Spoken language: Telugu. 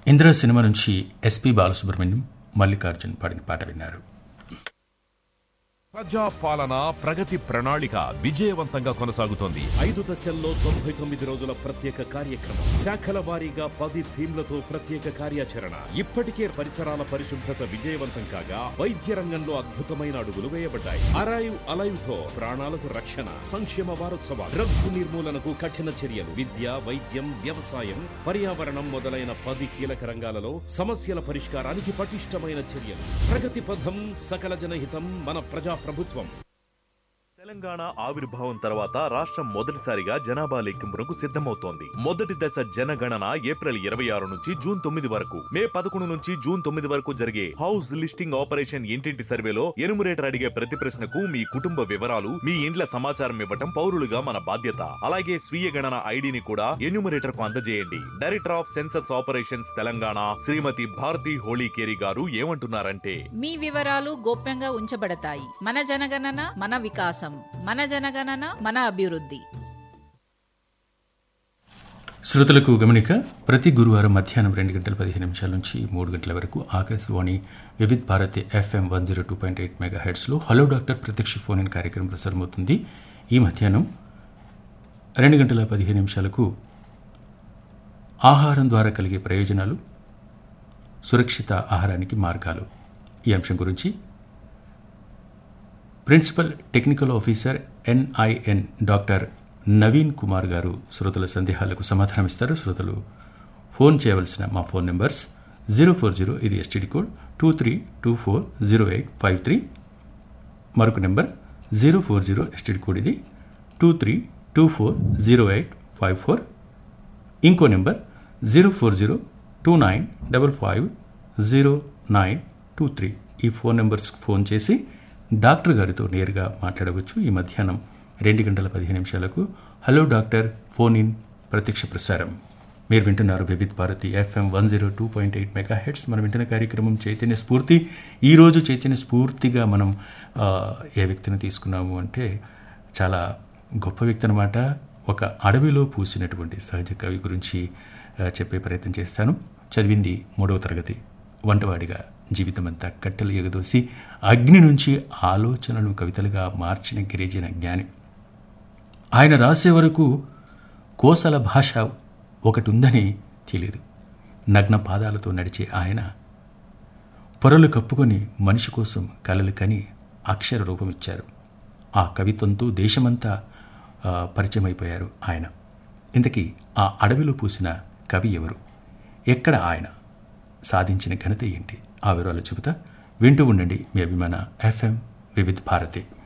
ఇంద్ర సినిమా నుంచి ఎస్పి బాలసుబ్రహ్మణ్యం మల్లికార్జున్ పాడిన పాట విన్నారు ప్రజా పాలన ప్రగతి ప్రణాళిక విజయవంతంగా కొనసాగుతోంది ఐదు దశల్లో తొంభై తొమ్మిది రోజుల ప్రత్యేక కార్యక్రమం శాఖల వారీగా పది థీమ్లతో ప్రత్యేక కార్యాచరణ ఇప్పటికే పరిసరాల పరిశుభ్రత విజయవంతం కాగా వైద్య రంగంలో అద్భుతమైన అడుగులు వేయబడ్డాయి అరైవ్ అలైవ్ తో ప్రాణాలకు రక్షణ సంక్షేమ వారోత్సవాలు డ్రగ్స్ నిర్మూలనకు కఠిన చర్యలు విద్య వైద్యం వ్యవసాయం పర్యావరణం మొదలైన పది కీలక రంగాలలో సమస్యల పరిష్కారానికి పటిష్టమైన చర్యలు ప్రగతి పథం సకల జనహితం మన ప్రజా ప్రభుత్వం తెలంగాణ ఆవిర్భావం తర్వాత రాష్ట్రం మొదటిసారిగా జనాభా లెక్కింపునకు సిద్ధమవుతోంది మొదటి దశ జనగణన ఏప్రిల్ ఇరవై ఆరు నుంచి జూన్ తొమ్మిది వరకు మే పదకొండు నుంచి జూన్ తొమ్మిది వరకు జరిగే హౌస్ లిస్టింగ్ ఆపరేషన్ ఇంటింటి సర్వేలో ఎనుమరేటర్ అడిగే ప్రతి ప్రశ్నకు మీ కుటుంబ వివరాలు మీ ఇండ్ల సమాచారం ఇవ్వటం పౌరులుగా మన బాధ్యత అలాగే స్వీయ గణన ఐడిని కూడా ఎన్యూమరేటర్ కు అందజేయండి director of census operations Telangana Shrimati Bharati Holikeri garu ఏమంటున్నారంటే మీ వివరాలు గోప్యంగా ఉంచబడతాయి మన జనగణన మన వికాసం మన జనగణన మన అభివృద్ధి శ్రోతలకు గమనిక ప్రతి గురువారం మధ్యాహ్నం రెండు గంటల పదిహేను నిమిషాల నుంచి మూడు గంటల వరకు Akashvani Vividh Bharati FM one zero two point eight mega హెడ్స్లో హలో డాక్టర్ ప్రత్యక్ష ఫోన్ ఇన్ కార్యక్రమం ప్రసారమవుతుంది ఈ మధ్యాహ్నం రెండు గంటల పదిహేను నిమిషాలకు ఆహారం ద్వారా కలిగే ప్రయోజనాలు సురక్షిత ఆహారానికి మార్గాలు ఈ అంశం గురించి principal technical officer NIN doctor Naveen Kumar garu శ్రోతల సందేహాలకు సమాధానమిస్తారు శ్రోతలు ఫోన్ చేయవలసిన మా phone numbers zero four zero ఇది STD code two three two four zero eight five three మరొక number zero four zero STD code ఇది two three two four zero eight five four ఇంకో number zero four zero two nine double five zero nine two three ఈ ఫోన్ నెంబర్స్కి ఫోన్ చేసి డాక్టర్ గారితో నేరుగా మాట్లాడవచ్చు ఈ మధ్యాహ్నం రెండు గంటల పదిహేను నిమిషాలకు హలో డాక్టర్ ఫోన్ ఇన్ ప్రత్యక్ష ప్రసారం మీరు వింటున్నారు Vividh Bharati FM one zero two point eight megahertz మనం వింటున్న కార్యక్రమం చైతన్య స్ఫూర్తి ఈరోజు చైతన్య స్ఫూర్తిగా మనం ఆ, ఏ వ్యక్తిని తీసుకున్నాము అంటే చాలా గొప్ప వ్యక్తి అనమాట ఒక అడవిలో పూసినటువంటి సహజ కవి గురించి ఆ, చెప్పే ప్రయత్నం చేస్తాను చదివింది మూడవ తరగతి వంటవాడిగా జీవితమంతా కట్టెలు ఎగదోసి అగ్ని నుంచి ఆలోచనలు కవితలుగా మార్చిన గిరిజన జ్ఞాని ఆయన రాసే వరకు కోసల భాష ఒకటి ఉందని తెలియదు నగ్న పాదాలతో నడిచే ఆయన పొరలు కప్పుకొని మనిషి కోసం కలలు కని అక్షర రూపమిచ్చారు ఆ కవిత్వంతో దేశమంతా ఆ, పరిచయం అయిపోయారు ఆయన ఇంతకీ ఆ అడవిలో పూసిన కవి ఎవరు ఎక్కడ ఆయన సాధించిన ఘనత ఏంటి ఆ వివరాలు చెబుతా వింటూ ఉండండి మీ అభిమాన ఎఫ్ఎం వివిధ్ భారతి